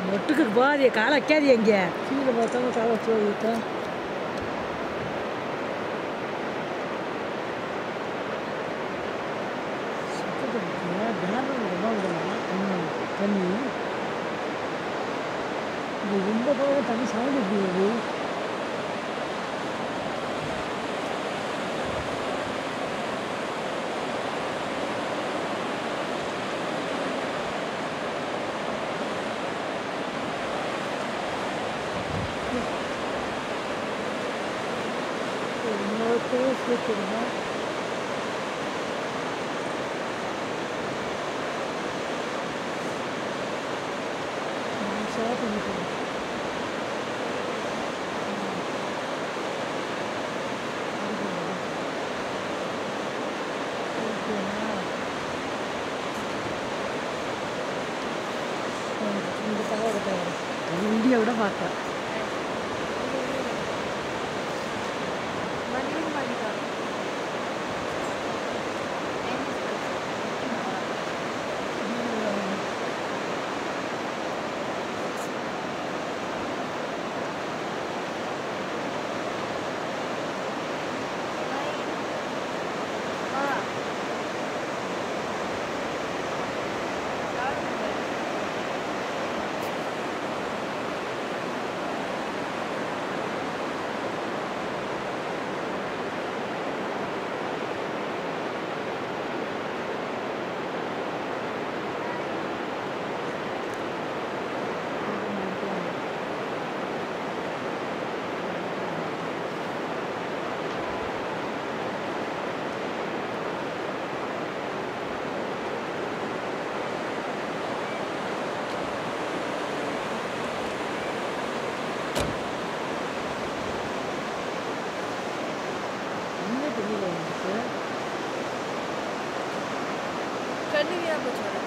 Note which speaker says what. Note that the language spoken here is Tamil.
Speaker 1: ஒட்டுக்கு போகாதே காலை வைக்காதே இங்கே கீழே பார்த்தாங்க காலை வச்சு வைத்தேன் தண்ணி இது ரொம்ப போக தண்ணி சவுண்ட் இருக்குது இன்னொரு சேர்த்துருங்க ஷேர் பண்ணிக்கிறேன் இந்த தகவல் வீடியோ கூட பார்த்தேன் என்ன தெரியல எனக்கு
Speaker 2: கண்ணு வீணா போச்சு